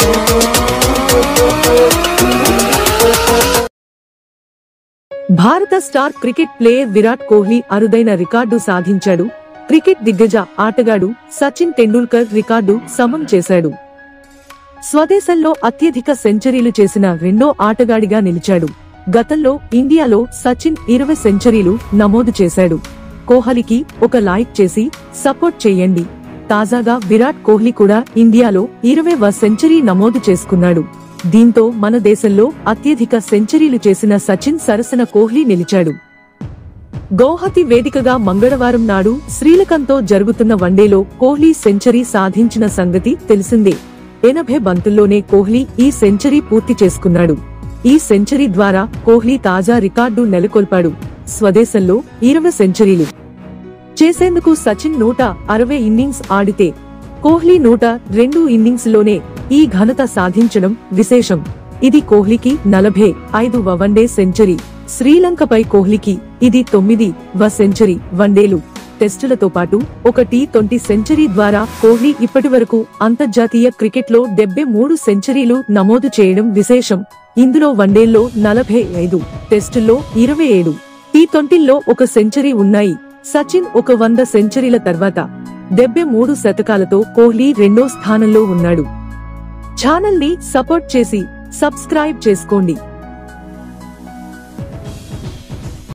భారత star cricket player Virat Kohli అరుదైన record సాధించాడు క్రికెట్ దిగ్గజ ఆటగాడు సచిన్ టెండూల్కర్ రికార్డు సమం చేశాడు స్వదేశంలో అత్యధిక సెంచరీలు చేసిన రెండో ఆటగాడిగా నిలిచాడు గతంలో ఇండియాలో సచిన్ ఇరవై సెంచరీలు నమోదు చేశాడు కోహ్లీకి ఒక లైక్ చేసి సపోర్ట్ చేయండి తాజాగా విరాట్ కోహ్లీ కూడా ఇండియాలో ఇరవైవ సెంచరీ నమోదు చేసుకున్నాడు దీంతో మన దేశంలో అత్యధిక సెంచరీలు చేసిన సచిన్ సరసన కోహ్లీ నిలిచాడు గౌహతి వేదికగా మంగళవారం నాడు శ్రీలంకతో జరుగుతున్న వన్డేలో కోహ్లీ సెంచరీ సాధించిన సంగతి తెలిసిందే ఎనభై బంతుల్లోనే కోహ్లీ ఈ సెంచరీ పూర్తి చేసుకున్నాడు ఈ సెంచరీ ద్వారా కోహ్లీ తాజా రికార్డు నెలకొల్పాడు స్వదేశంలో ఇరవై సెంచరీలు చేసేందుకు సచిన్ నూట అరవై ఇన్నింగ్స్ ఆడితే కోహ్లీ నూట రెండు ఇన్నింగ్స్ లోనే ఈ ఘనత సాధించడం విశేషం ఇది కోహ్లీకి నలభై ఐదు వన్డే సెంచరీ శ్రీలంకపై కోహ్లీకి ఇది తొమ్మిది వ సెంచరీ వన్డేలు టెస్టులతో పాటు ఒక టీ ట్వంటీ సెంచరీ ద్వారా కోహ్లీ ఇప్పటివరకు అంతర్జాతీయ క్రికెట్లో డెబ్బై మూడు సెంచరీలు నమోదు చేయడం విశేషం ఇందులో వన్డేల్లో నలభై ఐదు టెస్టుల్లో ఇరవై ఏడు టీ ట్వంటీల్లో ఒక సెంచరీ ఉన్నాయి సచిన్ ఒక వంద సెంచరీల తర్వాత డెబ్బై మూడు శతకాలతో కోహ్లీ రెండో స్థానంలో ఉన్నాడు ఛానల్ ని సపోర్ట్ చేసి సబ్స్క్రైబ్ చేసుకోండి